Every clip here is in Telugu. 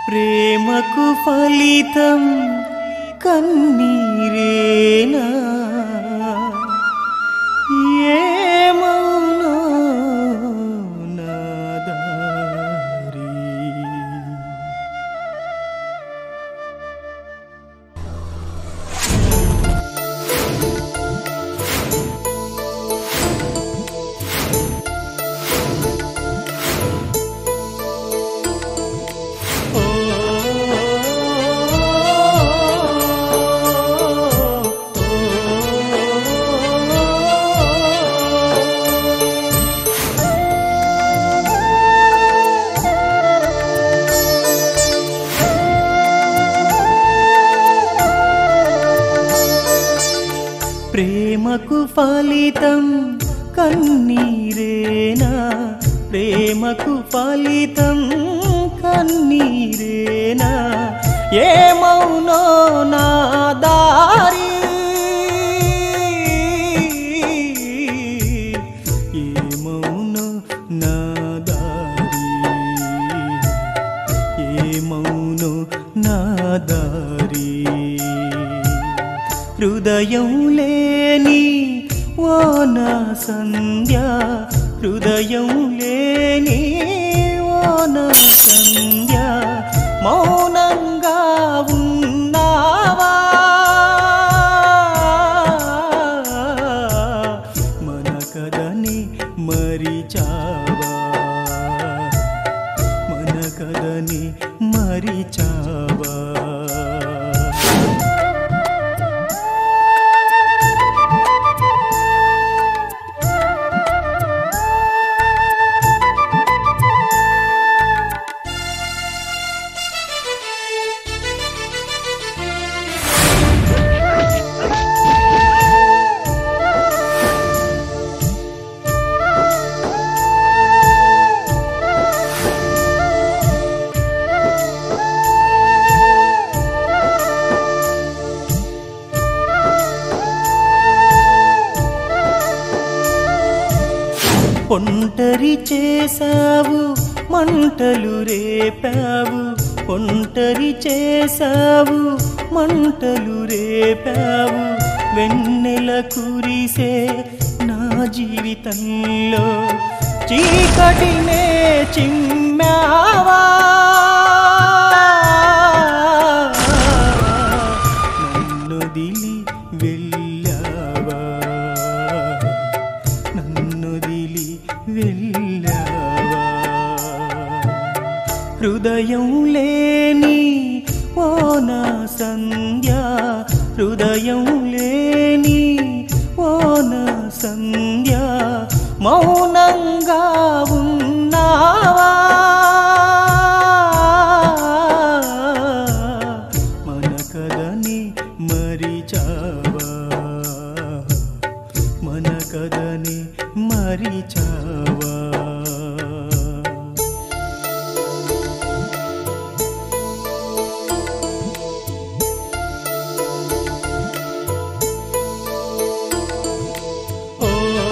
ప్రేమకు ఫలితం కన్నీరేనా ఏమౌనో నా దారి ప్రేమకు ఫలితం కన్నీరేనా ప్రేమకు ఫలితం కన్నీరేనా ఏమౌనో నా దారి ఏమౌనో నా దారి ఏమౌనో నా దారి హృదయం లేని వాన సంధ్య హృదయం లేని వాన సంధ్య మౌనంగా ఉన్నావా మన కదని మరిచావా మన కదని మరిచావా ఒంటరి చేసావు మంటలు రేపావు ఒంటరి చేసావు మంటలు రేపావు వెన్నెల కురిసే నా జీవితంలో చీకటినే చిమ్మావా నన్నుదిలి వెళ్ళావా నన్నుదిలి వెళ్ళావా హృదయం లేని ఓన సంధ్య హృదయం లేని ఓన సంధ్య మౌనంగా ఉన్నావా మన కదని మరిచావా మన కదని మరిచావా ఓ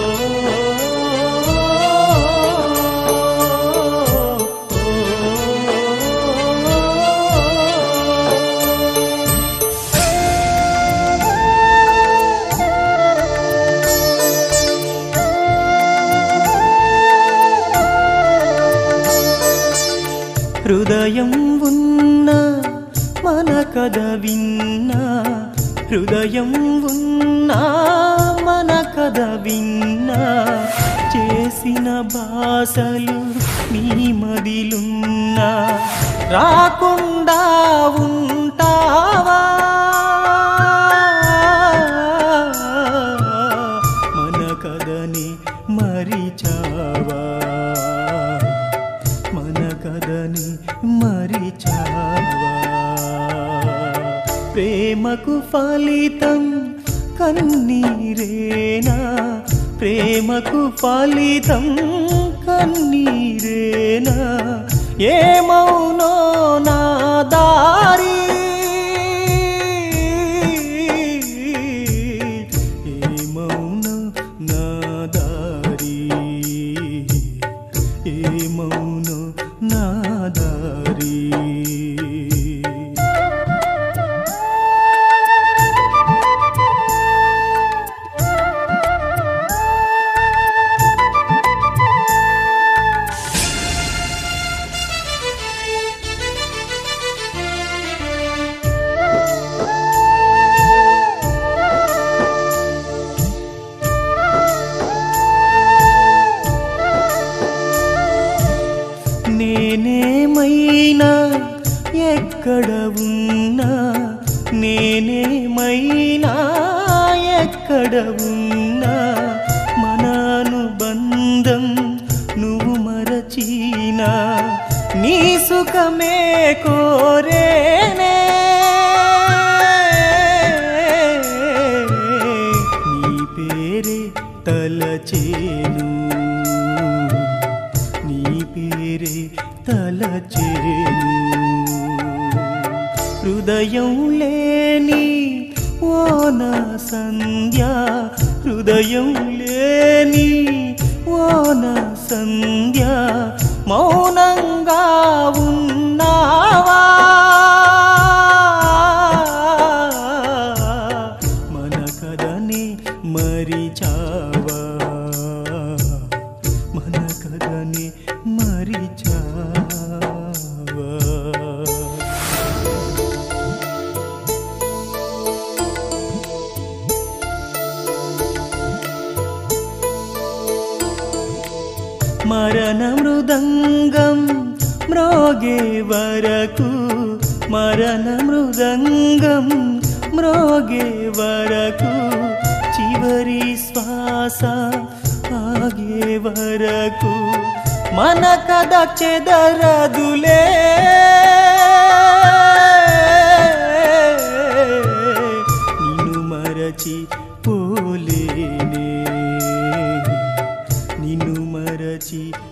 హృదయం ఉన్న మన కథ విన్నా హృదయం ఉన్న మన కథ విన్నా చేసిన భాషలు నీ మదిలున్నా రాకుండా ఉంటావా మన కథని మరిచావా మన కథని మరిచావా ప్రేమకు ఫలితం కన్నీరేనా ప్రేమకు ఫలితం కన్నీరేనా ఏమౌనో నా దారి ఏమౌనో నా దారి ఏమౌనో నా దారి ఏమైనా ఎక్కడ ఉన్నా నేనేమైనా ఎక్కడ ఉన్నా మన అనుబంధం నువ్వు మరచినా నీ సుఖమే కోరేనే నీ పేరే తలచేను నీ పేరే తలచేను హృదయం లేని ఓ నా సంధ్య హృదయం లేని ఓ నా సంధ్య మౌనంగా ఉన్నావా మన కథని మరిచావా మన కథని మరిచావా మరణ మృదంగం మ్రోగే వరకు మరణ మృదంగం మ్రోగే వరకు చివరి శ్వాస ఆగే వరకు మన కథ చెదరదులే నిన్ను మరచి పోలేనే నిన్ను మరచి